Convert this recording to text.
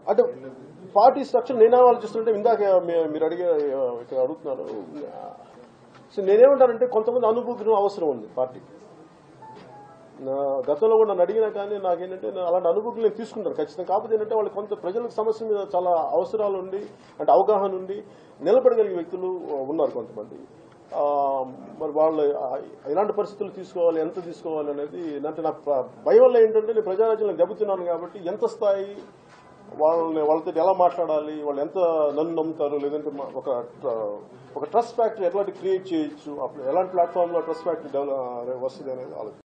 అంటే party structure నేను ఆలోచిస్తుంటే ఇందాక మీ- మీరు అడిగే ఆ, ఇక్కడ అడుగుతున్నారు సో నేనేమంటానంటే కొంతమంది అనుభూతి అవసరం ఉంది పార్టీకి నా గతంలో కూడా నన్ను అడిగినా కానీ నాకేంటంటే నేను అలాంటి అనుభూతులు నేను తీసుకుంటాను ఖచ్చితంగా కాకపోతే ఏంటంటే వాళ్ళు కొంత ప్రజలకు సమస్య మీద చాలా అవసరాలు ఉండి అంటే అవగాహన ఉండి నిలబడగలిగే వ్యక్తులు ఉన్నారు కొంతమంది ఆ, మరి వాళ్ళు ఆ, ఎలాంటి పరిస్థితులు తీసుకోవాలి ఎంత తీసుకోవాలి అనేది అంటే నాకు ప్ర- భయం వల్ల ఏంటంటే నేను ప్రజారాజ్యంలో దెబ్బతిన్నాను కాబట్టి ఎంత స్థాయి వాళ్ళని వాళ్ళతో ఎలా మాట్లాడాలి వాళ్ళు ఎంత నన్ను నమ్ముతారు లేదంటే మా- ఒక ట్ర- ఒక ట్రస్ట్ ఫ్యాక్టరీ ఎట్లాంటి క్రియేట్ చేయొచ్చు అప్పుడు ఎలాంటి ప్లాట్ఫామ్లో ట్రస్ట్ ఫ్యాక్టరీ డెవలప్ వస్తుంది అనేది ఆలోచన